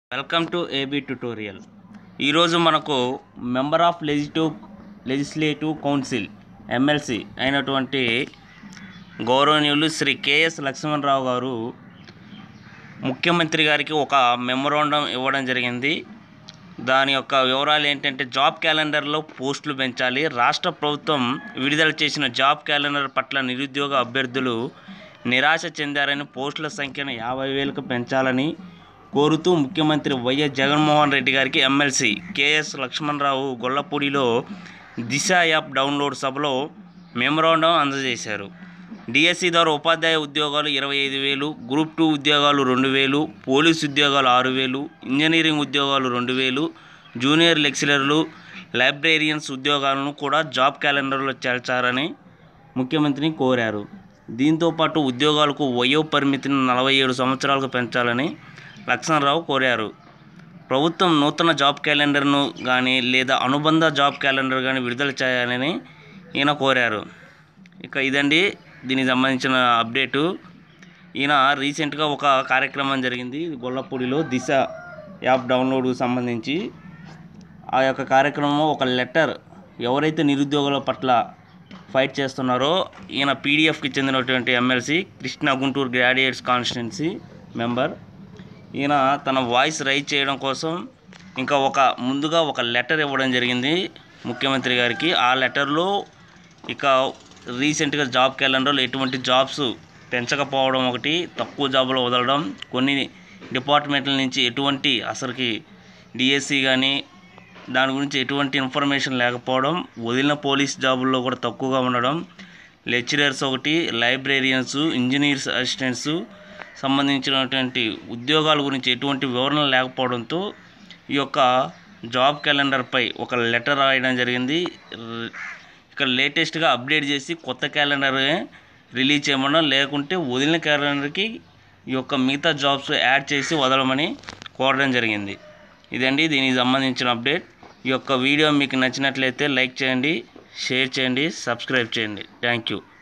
welcome to AB tutorial ఈరోజు మనకు member of లెజిటివ్ లెజిస్లేటివ్ కౌన్సిల్ ఎమ్మెల్సీ అయినటువంటి గౌరవనీయులు శ్రీ కేఎస్ లక్ష్మణరావు గారు ముఖ్యమంత్రి గారికి ఒక మెమోరాండం ఇవ్వడం జరిగింది దాని యొక్క వివరాలు ఏంటంటే జాబ్ క్యాలెండర్లో పోస్టులు పెంచాలి రాష్ట్ర ప్రభుత్వం విడుదల చేసిన జాబ్ క్యాలెండర్ పట్ల నిరుద్యోగ అభ్యర్థులు నిరాశ చెందారని పోస్టుల సంఖ్యను యాభై వేలకు పెంచాలని కోరుతూ ముఖ్యమంత్రి వైఎస్ జగన్మోహన్ రెడ్డి గారికి ఎమ్మెల్సీ కేఎస్ లక్ష్మణరావు గొల్లపూడిలో దిశ యాప్ డౌన్లోడ్ సభలో మెమోరాండం అందజేశారు డిఎస్సి ద్వారా ఉపాధ్యాయ ఉద్యోగాలు ఇరవై ఐదు వేలు గ్రూప్ టూ ఉద్యోగాలు రెండు వేలు పోలీస్ ఉద్యోగాలు ఆరు వేలు ఇంజనీరింగ్ ఉద్యోగాలు రెండు వేలు జూనియర్ లెక్చరర్లు లైబ్రేరియన్స్ ఉద్యోగాలను కూడా జాబ్ క్యాలెండర్లో చేర్చారని ముఖ్యమంత్రిని కోరారు దీంతోపాటు ఉద్యోగాలకు వయో పరిమితిని నలభై ఏడు సంవత్సరాలకు పెంచాలని లక్ష్మణరావు కోరారు ప్రభుత్వం నూతన జాబ్ క్యాలెండర్ను కానీ లేదా అనుబంధ జాబ్ క్యాలెండర్ కానీ విడుదల చేయాలని ఈయన కోరారు ఇక ఇదండి దీనికి సంబంధించిన అప్డేటు ఈయన రీసెంట్గా ఒక కార్యక్రమం జరిగింది గొల్లపూడిలో దిశ యాప్ డౌన్లోడ్కు సంబంధించి ఆ యొక్క కార్యక్రమం ఒక లెటర్ ఎవరైతే నిరుద్యోగుల పట్ల ఫైట్ చేస్తున్నారో ఈయన పీడిఎఫ్కి చెందినటువంటి MLC Krishna Guntur graduates constituency member ఈయన తన వాయిస్ రైజ్ చేయడం కోసం ఇంకా ఒక ముందుగా ఒక లెటర్ ఇవ్వడం జరిగింది ముఖ్యమంత్రి గారికి ఆ లెటర్లో ఇక రీసెంట్గా జాబ్ క్యాలెండర్లో ఎటువంటి జాబ్స్ పెంచకపోవడం ఒకటి తక్కువ జాబులు వదలడం కొన్ని డిపార్ట్మెంట్ల నుంచి ఎటువంటి అసలుకి డిఎస్సి కానీ దాని గురించి ఎటువంటి ఇన్ఫర్మేషన్ లేకపోవడం వదిలిన పోలీస్ జాబుల్లో కూడా తక్కువగా ఉండడం లెక్చరర్స్ ఒకటి లైబ్రేరియన్స్ ఇంజనీర్స్ అసిస్టెంట్స్ సంబంధించినటువంటి ఉద్యోగాల గురించి ఎటువంటి వివరణ లేకపోవడంతో ఈ యొక్క జాబ్ క్యాలెండర్పై ఒక లెటర్ రాయడం జరిగింది ర- ఇక్కడ లేటెస్ట్గా అప్డేట్ చేసి కొత్త క్యాలెండర్ రిలీజ్ చేయమన్నా లేకుంటే వదిలిన క్యాలెండర్కి ఈ యొక్క మిగతా జాబ్స్ యాడ్ చేసి వదలమని కోరడం జరిగింది ఇదండి దీనికి సంబంధించిన అప్డేట్ ఈ యొక్క వీడియో మీకు నచ్చినట్లయితే లైక్ చేయండి షేర్ చేయండి సబ్స్క్రైబ్ చేయండి థ్యాంక్ యూ